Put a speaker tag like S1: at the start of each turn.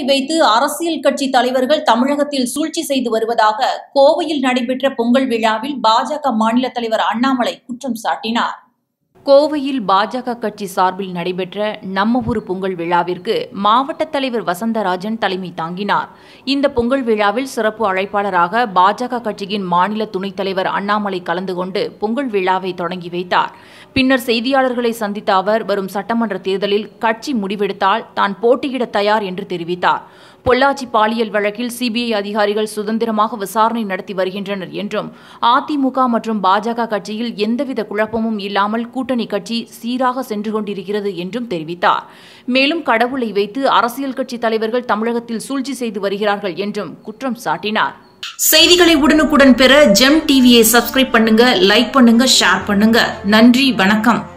S1: வைத்து அரசியல் கட்சி தலைவர்கள் தமிழகத்தில் சூழ்ச்சி செய்து வருவதாக கோவையில் நடைபெற்ற பொங்கல் விழாவில் பாஜக மாநில தலைவர் அண்ணாமலை குற்றம் சாட்டினார் கோவையில் பாஜக கட்சி சார்பில் நடைபெற்ற நம்ம ஊரு பொங்கல் விழாவிற்கு மாவட்ட தலைவர் வசந்தராஜன் தலைமை தாங்கினார் இந்த பொங்கல் விழாவில் சிறப்பு அழைப்பாளராக பாஜக கட்சியின் மாநில துணைத் தலைவர் அண்ணாமலை கலந்து கொண்டு பொங்கல் விழாவை தொடங்கி வைத்தார் பின்னர் செய்தியாளர்களை சந்தித்த அவர் வரும் சட்டமன்ற தேர்தலில் கட்சி முடிவெடுத்தால் தான் போட்டியிட தயார் என்று தெரிவித்தார் பொள்ளாச்சி பாலியல் வழக்கில் சிபிஐ அதிகாரிகள் சுதந்திரமாக விசாரணை நடத்தி வருகின்றனர் என்றும் அதிமுக மற்றும் பாஜக கட்சியில் எந்தவித குழப்பமும் இல்லாமல் கூட்டணி கட்சி சீராக சென்று கொண்டிருக்கிறது என்றும் தெரிவித்தார் மேலும் கடவுளை வைத்து அரசியல் கட்சி தலைவர்கள் தமிழகத்தில் சூழ்ச்சி செய்து வருகிறார்கள் என்றும் குற்றம் சாட்டினார் செய்திகளை உடனுக்குடன் பெற ஜெம் டிவியை சப்ஸ்கிரைப் பண்ணுங்க லைக் பண்ணுங்க ஷேர் பண்ணுங்க நன்றி வணக்கம்